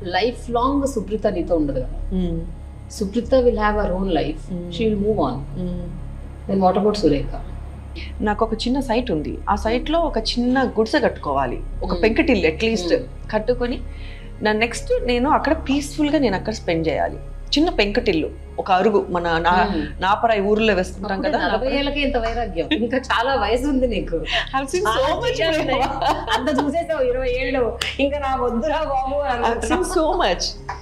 Life long సుప్రీత నీతో ఉండదు కదా Supreetha will have our own life she will move on then what about Surekha నాకు ఒక చిన్న సైట్ ఉంది ఆ సైట్ లో ఒక చిన్న గుడిసె కట్టుకోవాలి ఒక Hmm. పెంకుటిల్లు అట్లీస్ట్ Hmm. కట్టుకొని నా నెక్స్ట్ నేను అక్కడ పీస్ఫుల్ గా నేను అక్కడ స్పెండ్ చేయాలి చిన్న పెంకుటిల్లు ఒక అరుగు మన నా Hmm. నాపరాయి ఊర్లో వేసుకుంటాం అప్పుడే కదా నలభై ఏళ్ళకి ఇంత వైరాగ్యం ఇంకా చాలా వయసు ఉంది నీకు I've seen so చాలా much చేయాలి. ప్రేమ. అంత చూసేసావు ఇరవై ఏళ్ళు ఇంకా నా వద్దురా బాబు అని I've seen అనుకుంటున్నావు. so much